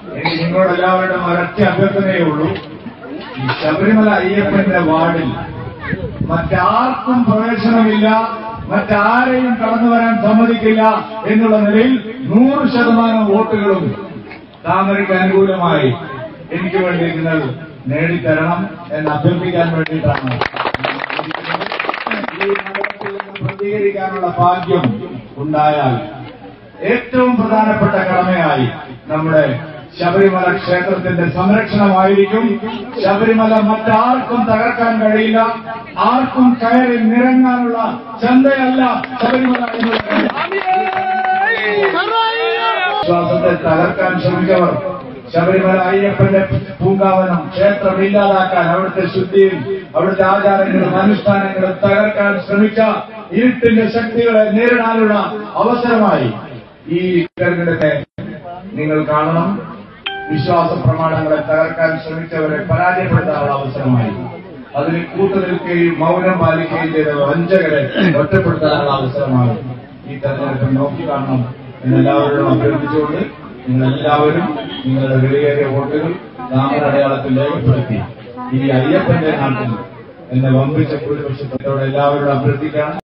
എനിക്ക് നിങ്ങളോട് എല്ലാവരുടെയും ഒരൊറ്റ അഭ്യർത്ഥനയേ ഉള്ളൂ ഈ ശബരിമല അയ്യപ്പന്റെ വാർഡിൽ മറ്റാർക്കും പ്രവേശനമില്ല മറ്റാരെയും കടന്നു വരാൻ സമ്മതിക്കില്ല എന്നുള്ള നിലയിൽ നൂറ് ശതമാനം വോട്ടുകളും താമരയ്ക്ക് അനുകൂലമായി എനിക്ക് വേണ്ടി നിങ്ങൾ നേടിത്തരണം എന്ന് അഭ്യർത്ഥിക്കാൻ വേണ്ടിയിട്ടാണ് ഈ നഗരത്തിൽ നിന്ന് പ്രതികരിക്കാനുള്ള ഭാഗ്യം ഉണ്ടായാൽ ഏറ്റവും പ്രധാനപ്പെട്ട കടമയായി നമ്മുടെ ശബരിമല ക്ഷേത്രത്തിന്റെ സംരക്ഷണമായിരിക്കും ശബരിമല മറ്റാർക്കും തകർക്കാൻ കഴിയില്ല ആർക്കും കയറി നിരങ്ങാനുള്ള ചന്തയല്ല ശബരിമല വിശ്വാസത്തെ തകർക്കാൻ ശ്രമിച്ചവർ ശബരിമല അയ്യപ്പന്റെ പൂങ്കാവനം ക്ഷേത്രം ഇല്ലാതാക്കാൻ അവിടുത്തെ ശുദ്ധിയും അവിടുത്തെ ആചാരങ്ങളും അനുഷ്ഠാനങ്ങളും തകർക്കാൻ ശ്രമിച്ച ഇരുട്ടിന്റെ ശക്തികളെ നേരിടാനുള്ള അവസരമായി ഈ തെരഞ്ഞെടുപ്പെ നിങ്ങൾ കാണണം വിശ്വാസ പ്രമാണങ്ങളെ തകർക്കാൻ ശ്രമിച്ചവരെ പരാജയപ്പെടുത്താനുള്ള അവസരമായി അതിന് കൂട്ടുനിൽക്കുകയും മൗനം പാലിക്കുകയും ചെയ്ത വഞ്ചകരെ ഒറ്റപ്പെടുത്താനുള്ള അവസരമായി ഈ തെരഞ്ഞെടുപ്പ് നോക്കിക്കാണണം എന്നെല്ലാവരോടും അഭ്യർത്ഥിച്ചുകൊണ്ട് നിങ്ങളെല്ലാവരും നിങ്ങളുടെ വിലയേറിയ വോട്ടുകൾ നാമടയാളത്തിൽ രേഖപ്പെടുത്തി ഈ അയ്യപ്പന്റെ നാട്ടിൽ എന്നെ വമ്പിച്ച ഭൂരിപക്ഷത്തോടെ എല്ലാവരോടും അഭ്യർത്ഥിക്കുകയാണ്